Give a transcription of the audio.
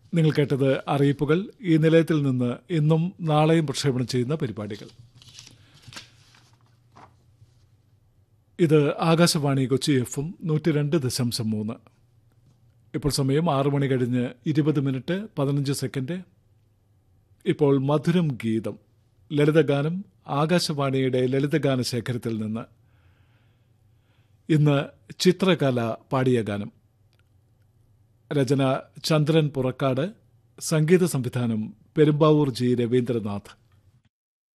നിങ്ങൾ കേട്ടത് അറിയിപ്പുകൾ ഈ നിലയത്തിൽ നിന്ന് ഇന്നും നാളെയും പ്രക്ഷേപണം ചെയ്യുന്ന പരിപാടികൾ ഇത് ആകാശവാണി കൊച്ചി എഫും നൂറ്റി രണ്ട് ദശാംശം മൂന്ന് ഇപ്പോൾ സമയം ആറു മണി കഴിഞ്ഞ് ഇരുപത് മിനിറ്റ് പതിനഞ്ച് സെക്കൻഡ് ഇപ്പോൾ മധുരം ഗീതം ലളിതഗാനം ആകാശവാണിയുടെ ലളിതഗാന ശേഖരത്തിൽ നിന്ന് ഇന്ന് ചിത്രകല പാടിയ ഗാനം രചന ചന്ദ്രൻ പുറക്കാട് സംഗീത സംവിധാനം പെരുമ്പാവൂർ ജി രവീന്ദ്രനാഥ്